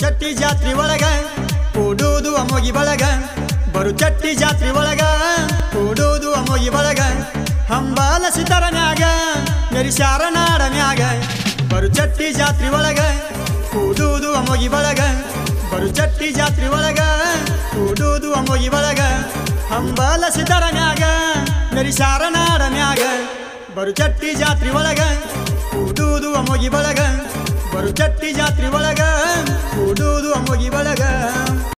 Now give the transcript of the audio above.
ಚಟ್ಟಿ ಜಾತ್ರಿ ಒಳಗ ಕೂಡುವುದು ಅಮೋಗಿ ಬಳಗ ಬರು ಚಟ್ಟಿ ಜಾತ್ರಿ ಒಳಗ ಕೂಡುವುದು ಅಮೋಗಿ ಬಳಗ ಹಂಬಾಲ ಸಿತರನ್ಯಾಗ ಮೆರಿಸ್ಯಾರ ನಾಡನ್ಯಾಗ ಬರು ಚಟ್ಟಿ ಜಾತ್ರಿ ಒಳಗ ಕೂಡುವುದು ಅಮೋಗಿ ಬಳಗ ಬರು ಚಟ್ಟಿ ಜಾತ್ರಿ ಒಳಗ ಕೂಡುವುದು ಅಮೋಗಿ ಬಳಗ ಹಂಬಾಲ ಸಿತರನ್ಯಾಗ ಮೆರಿಸ್ಯಾರ ನಾಡನ್ಯಾಗ ಬರು ಚಟ್ಟಿ ಜಾತ್ರಿ ಒಳಗ ಕೂಡುವುದು ಅಮೋಗಿ ಬಳಗ ಬರು ಚಟ್ಟಿ ಜಾತ್ರಿ ಒಳಗ ಕೂಡುವುದು ಅಮೋಗಿ ಬಳಗ